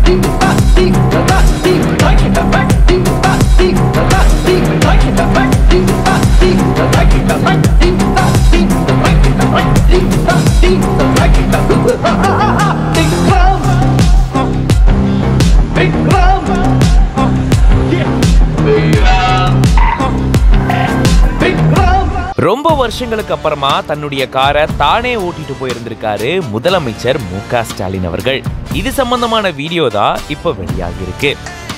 ரொம்ப வருஷங்களுக்கு அப்புறமா தன்னுடைய காரை தானே ஓட்டிட்டு போயிருந்திருக்காரு முதலமைச்சர் மு க ஸ்டாலின் அவர்கள் இது சம்பந்தமான வீடியோ தான் இப்போ வெளியாகி இருக்கு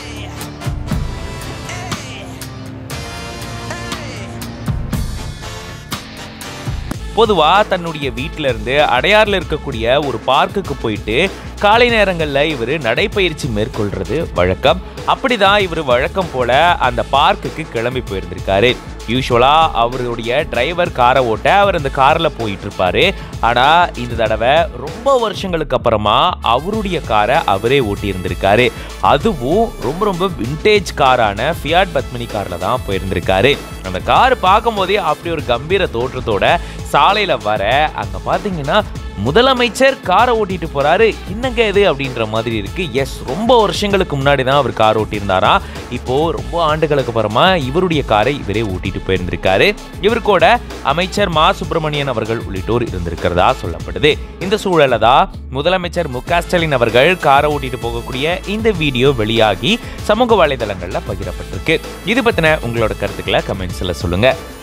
பொதுவா தன்னுடைய வீட்டில இருந்து அடையாறுல இருக்கக்கூடிய ஒரு பார்க்குக்கு போயிட்டு காலை நேரங்கள்ல இவர் நடைப்பயிற்சி மேற்கொள்றது வழக்கம் அப்படிதான் இவர் வழக்கம் போல அந்த பார்க்குக்கு கிளம்பி போயிருந்திருக்காரு யூஸ்வலா அவருடைய டிரைவர் காரை ஓட்ட அவர் அந்த கார்ல போயிட்டு இருப்பாரு ஆனா இந்த தடவை ரொம்ப வருஷங்களுக்கு அப்புறமா அவருடைய காரை அவரே ஓட்டி இருந்திருக்காரு அதுவும் ரொம்ப ரொம்ப விண்டேஜ் காரான ஃபியாட் பத்மினி கார்ல தான் போயிருந்திருக்காரு அந்த கார் பார்க்கும் போதே அப்படி ஒரு கம்பீர தோற்றத்தோட சாலையில வர அங்க பாத்தீங்கன்னா முதலமைச்சர் காரை ஓட்டிட்டு போறாரு என்னங்க இது அப்படின்ற மாதிரி இருக்கு எஸ் ரொம்ப வருஷங்களுக்கு முன்னாடி தான் அவர் கார் ஓட்டியிருந்தாரா இப்போ ரொம்ப ஆண்டுகளுக்கு அப்புறமா இவருடைய காரை இவரே ஓட்டிட்டு போயிருந்திருக்காரு இவர் கூட அமைச்சர் மா சுப்பிரமணியன் அவர்கள் உள்ளிட்டோர் இருந்திருக்கிறதா சொல்லப்படுது இந்த சூழல தான் முதலமைச்சர் மு க ஸ்டாலின் அவர்கள் காரை ஓட்டிட்டு போகக்கூடிய இந்த வீடியோ வெளியாகி சமூக வலைதளங்கள்ல பகிரப்பட்டிருக்கு இது பத்தின உங்களோட கருத்துக்களை கமெண்ட்ஸ்ல சொல்லுங்க